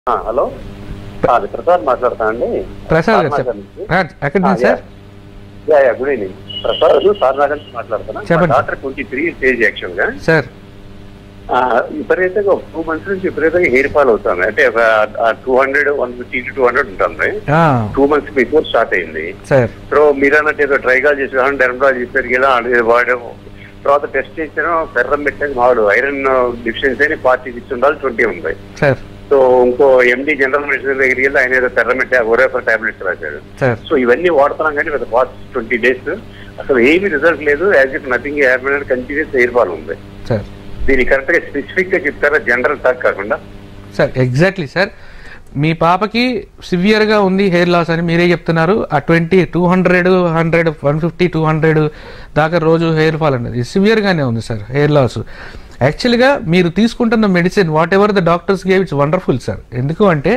ఆ, హలో ఆ, అది ప్రసాద్ మాట్లాడతానండి ప్రసాద్ గారు సార్నగర్ చెప్పండి నుంచి. ఆ, ఎక్కడి నుంచి ఆ, sir yeah, yeah, good evening Prasad Saroornagar నుంచి మాట్లాడుతున్నా చెప్పండి. Doctor twenty three stage actual గా సార్ ఆ, విపరీతంగా ఒక టూ మంత్స్ నుంచి విపరీతంగా హెయిర్ ఫాల్ అవుతుంది అంటే two hundred one fifty to two hundred ఉంటుంది ఆ, టూ మంత్స్ బిఫోర్ స్టార్ట్ అయింది సార్ సో మీరు అన్నట్టు ఏదో ట్రైగాల్ చేసి డెర్మటాలజీ చెప్పారు కదా అది వాడడం తర్వాత టెస్ట్ చేసాను ఫెర్రం పెట్టాక మాడు ఐరన్ డిఫిషియన్సీ అని ఫార్టీ సిక్స్ ఉండాలి ట్వంటీ ఉంది సార్ సో ఇంకో ఎండి జనరల్ మెడిసిన్ దగ్గరికి వెళ్ళి ఆయన ఏదో ఫెర్రమెట్ ఒరేఫర్ టాబ్లెట్స్ రాశాడు సార్ సో ఇవన్నీ వాడుతున్నాం కానీ విత్ ఫాస్ట్ ట్వంటీ డేస్ అసలు ఏమీ రిజల్ట్ లేదు as if nothing happen continuous hair fall ఉంది సార్ దీన్ని కరెక్ట్ గా స్పెసిఫిక్ గా చెప్తారా జనరల్ టాక్ కాకుండా సార్ ఎగ్జాక్ట్లీ సార్ మీ పాపకి సివియర్గా ఉంది హెయిర్ లాస్ అని మీరే చెప్తున్నారు ఆ twenty two hundred hundred one fifty two hundred దాకా రోజు హెయిర్ ఫాల్ అనేది సివియర్గానే ఉంది సార్ హెయిర్ లాస్ యాక్చువల్గా మీరు తీసుకుంటున్న medicine whatever the doctors gave it's wonderful sir ఎందుకు అంటే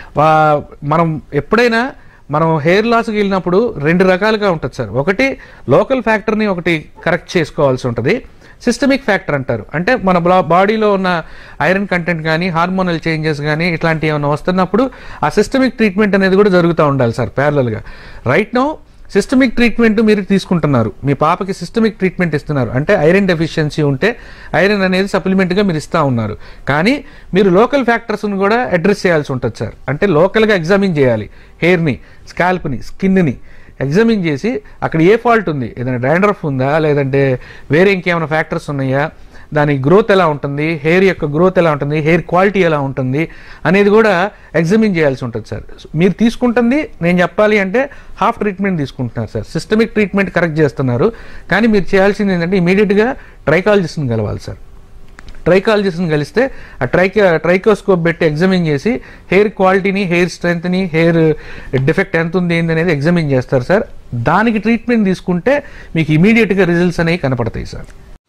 వా- మనం ఎప్పుడైనా మనం హెయిర్ లాస్కి వెళ్ళినప్పుడు రెండు రకాలుగా ఉంటుంది సార్ ఒకటి లోకల్ ఫ్యాక్టర్ని ఒకటి కరెక్ట్ చేసుకోవాల్సి ఉంటుంది సిస్టమిక్ ఫ్యాక్టర్ అంటారు అంటే మన బ్లా- బాడీలో ఉన్న ఐరన్ కంటెంట్ కానీ హార్మోనల్ చేంజెస్ కానీ ఇట్లాంటివి ఏమైనా వస్తున్నప్పుడు ఆ సిస్టమిక్ ట్రీట్మెంట్ అనేది కూడా జరుగుతూ ఉండాలి సార్ ప్యారలల్గా రైట్ నో సిస్టమిక్ ట్రీట్మెంట్ మీరు తీసుకుంటున్నారు మీ పాపకి సిస్టమిక్ ట్రీట్మెంట్ ఇస్తున్నారు అంటే ఐరన్ డెఫిషియన్సీ ఉంటే ఐరన్ అనేది సప్లిమెంట్గా మీరు ఇస్తూ ఉన్నారు కానీ మీరు లోకల్ ఫ్యాక్టర్స్ని కూడా అడ్రస్ చేయాల్సి ఉంటుంది సార్ అంటే లోకల్గా ఎగ్జామిన్ చేయాలి హెయిర్ని స్కాల్ప్ని స్కిన్ని ఎగ్జామిన్ చేసి అక్కడ ఏ ఫాల్ట్ ఉంది ఏదైనా డాండ్రఫ్ ఉందా లేదంటే వేరే ఇంకేమైనా ఫ్యాక్టర్స్ ఉన్నాయా దాని గ్రోత్ ఎలా ఉంటుంది హెయిర్ యొక్క గ్రోత్ ఎలా ఉంటుంది హెయిర్ క్వాలిటీ ఎలా ఉంటుంది అనేది కూడా ఎగ్జామిన్ చేయాల్సి ఉంటుంది సార్ మీరు తీసుకుంటుంది నేను చెప్పాలి అంటే హాఫ్ ట్రీట్మెంట్ తీసుకుంటున్నారు సార్ సిస్టమిక్ ట్రీట్మెంట్ కరెక్ట్ చేస్తున్నారు కానీ మీరు చేయాల్సింది ఏంటంటే ఇమీడియట్గా ట్రైకాలజిస్ట్ని కలవాలి సార్ ట్రైకాలజిస్ట్ని కలిస్తే ఆ ట్రైక ట్రైకోస్కోప్ పెట్టి ఎగ్జామిన్ చేసి హెయిర్ క్వాలిటీని హెయిర్ స్ట్రెంగ్త్ని హెయిర్ డిఫెక్ట్ ఎంత ఉంది ఏంది అనేది ఎగ్జామిన్ చేస్తారు సార్ దానికి ట్రీట్మెంట్ తీసుకుంటే మీకు ఇమీడియట్గా రిజల్ట్స్ అనేవి కనపడతాయి సార్